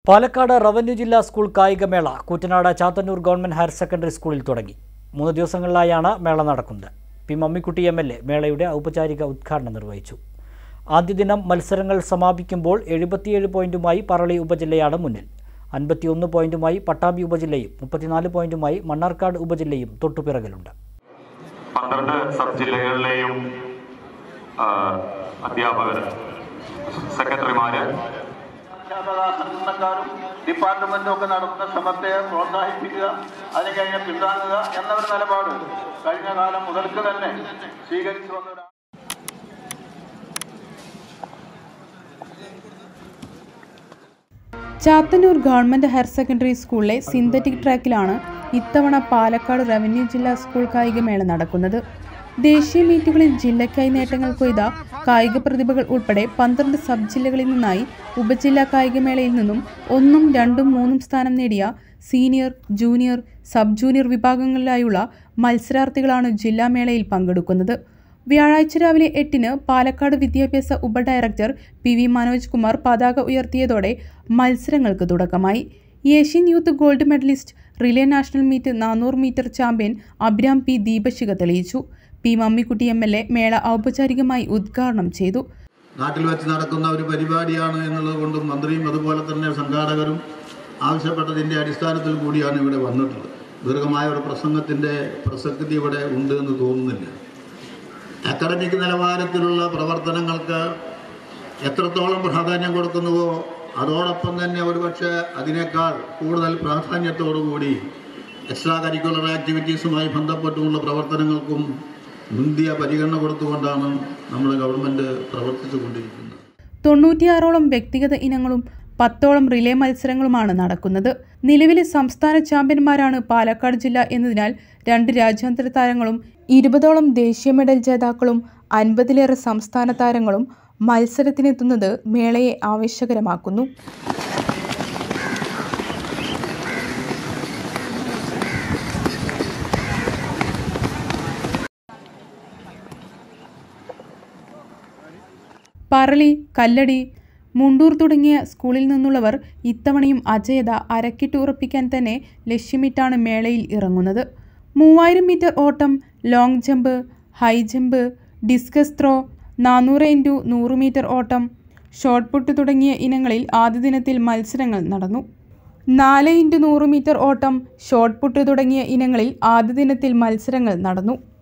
Palakkad revenue ജില്ലാ school കായികമേള Koottanad Chathannur government higher secondary സ്കൂളിൽ തുടങ്ങി മൂന്ന് ദിവസങ്ങളിലായാണ് മേള നടക്കുന്നത് P Mammikutty M L A മേളയുടെ ഔപചാരിക ഉദ്ഘാടനം നിർവഹിച്ചു ആദ്യ ദിനം മത്സരങ്ങൾ സമാപിക്കുമ്പോൾ എഴുപത്തിയേഴ് പോയിന്റുമായി പറളി ഉപജില്ലയാണ് മുന്നിൽ അൻപത്തിയൊന്ന് പോയിന്റുമായി പട്ടാമ്പി ഉപജില്ലയും മുപ്പത്തിനാല് പോയിന്റുമായി മണ്ണാർക്കാട് ഉപജില്ലയും തൊട്ടുപിറകിലുണ്ട് പന്ത്രണ്ട് സബ് ജില്ലകളിലെയും ആ, അധ്യാപകർ സെക്രട്ടറിമാര് അധ്യാപക സംഘടനക്കാരും ഡിപ്പാർട്ട്മെന്റും ഒക്കെ നടത്തുന്ന ശ്രമത്തെ പ്രോത്സാഹിപ്പിക്കുക അതിന് കഴിഞ്ഞ് പിന്താങ്ങുക എന്ന ഒരു നിലപാട് കഴിഞ്ഞ കാലം മുതൽക്ക് തന്നെ സ്വീകരിച്ചു വന്നവരാണ് ചാത്തന്നൂർ ഗവൺമെന്റ് ഹയർ സെക്കൻഡറി സ്കൂളിലെ സിന്തറ്റിക് ട്രാക്കിലാണ് ഇത്തവണ പാലക്കാട് റവന്യൂ ജില്ലാ സ്കൂൾ കായികമേള നടക്കുന്നത് ദേശീയ മീറ്റുകളിൽ ജില്ലയ്ക്കായി നേട്ടങ്ങൾ കൊയ്ത കായിക പ്രതിഭകൾ ഉൾപ്പെടെ പന്ത്രണ്ട് സബ് ജില്ലകളിൽ നിന്നായി ഉപജില്ലാ കായികമേളയിൽ നിന്നും ഒന്നും രണ്ടും മൂന്നും സ്ഥാനം നേടിയ സീനിയർ ജൂനിയർ സബ് ജൂനിയർ വിഭാഗങ്ങളിലായുള്ള മത്സരാർത്ഥികളാണ് ജില്ലാമേളയിൽ പങ്കെടുക്കുന്നത് വ്യാഴാഴ്ച രാവിലെ എട്ടിന് പാലക്കാട് വിദ്യാഭ്യാസ ഉപഡയറക്ടർ പി വി മനോജ് കുമാർ പതാക ഉയർത്തിയതോടെ മത്സരങ്ങൾക്ക് തുടക്കമായി Asian youth gold medallist relay national meet നാനൂറ് മീറ്റർ ചാമ്പ്യൻ അബ്രാം പി ദീപശിഖ തെളിയിച്ചു P Mammikutty M L A മേള ഔപചാരികമായി ഉദ്ഘാടനം ചെയ്തു നാട്ടിൽ വെച്ച് നടക്കുന്ന ഒരു പരിപാടിയാണ് എന്നുള്ളത് കൊണ്ടും മന്ത്രിയും അതുപോലെ തന്നെ സംഘാടകരും ആവശ്യപ്പെട്ടതിൻ്റെ അടിസ്ഥാനത്തിൽ കൂടിയാണ് ഇവിടെ വന്നിട്ടുള്ളത് ദീർഘമായ ഒരു പ്രസംഗത്തിൻ്റെ പ്രസക്തി ഇവിടെ ഉണ്ട് എന്ന് തോന്നുന്നില്ല അക്കാഡമിക് നിലവാരത്തിലുള്ള പ്രവർത്തനങ്ങൾക്ക് എത്രത്തോളം പ്രാധാന്യം കൊടുക്കുന്നുവോ അതോടൊപ്പം തന്നെ ഒരുപക്ഷെ അതിനേക്കാൾ കൂടുതൽ പ്രാധാന്യത്തോടുകൂടി എക്സ്ട്രാ കരിക്കുലർ ആക്ടിവിറ്റീസുമായി ബന്ധപ്പെട്ടുമുള്ള പ്രവർത്തനങ്ങൾക്കും മുന്തിയ പരിഗണന കൊടുത്തുകൊണ്ടാണ് നമ്മുടെ ഗവൺമെൻറ് പ്രവർത്തിച്ചു കൊണ്ടിരിക്കുന്നത് തൊണ്ണൂറ്റിയാറോളം വ്യക്തിഗത ഇനങ്ങളും പത്തോളം റിലേ മത്സരങ്ങളുമാണ് നടക്കുന്നത് നിലവിലെ സംസ്ഥാന ചാമ്പ്യന്മാരാണ് പാലക്കാട് ജില്ല എന്നതിനാൽ രണ്ട് രാജ്യാന്തര താരങ്ങളും ഇരുപതോളം ദേശീയ മെഡൽ ജേതാക്കളും അൻപതിലേറെ സംസ്ഥാന താരങ്ങളും മത്സരത്തിനെത്തുന്നത് മേളയെ ആവേശകരമാക്കുന്നു പറളി കല്ലടി മുണ്ടൂർ തുടങ്ങിയ സ്കൂളിൽ നിന്നുള്ളവർ ഇത്തവണയും അജയത അരക്കിട്ട് ഉറപ്പിക്കാൻ തന്നെ ലക്ഷ്യമിട്ടാണ് മേളയിൽ ഇറങ്ങുന്നത് മൂവായിരം മീറ്റർ ഓട്ടം long jump high jump discus throw നാനൂറ് ഇൻറ്റു നൂറ് മീറ്റർ ഓട്ടം ഷോട്ട് പുട്ട് തുടങ്ങിയ ഇനങ്ങളിൽ ആദ്യ ദിനത്തിൽ മത്സരങ്ങൾ നടന്നു നാല് ഇൻറ്റു നൂറ് മീറ്റർ ഓട്ടം ഷോട്ട് പുട്ട് തുടങ്ങിയ ഇനങ്ങളിൽ ആദ്യ ദിനത്തിൽ മത്സരങ്ങൾ നടന്നു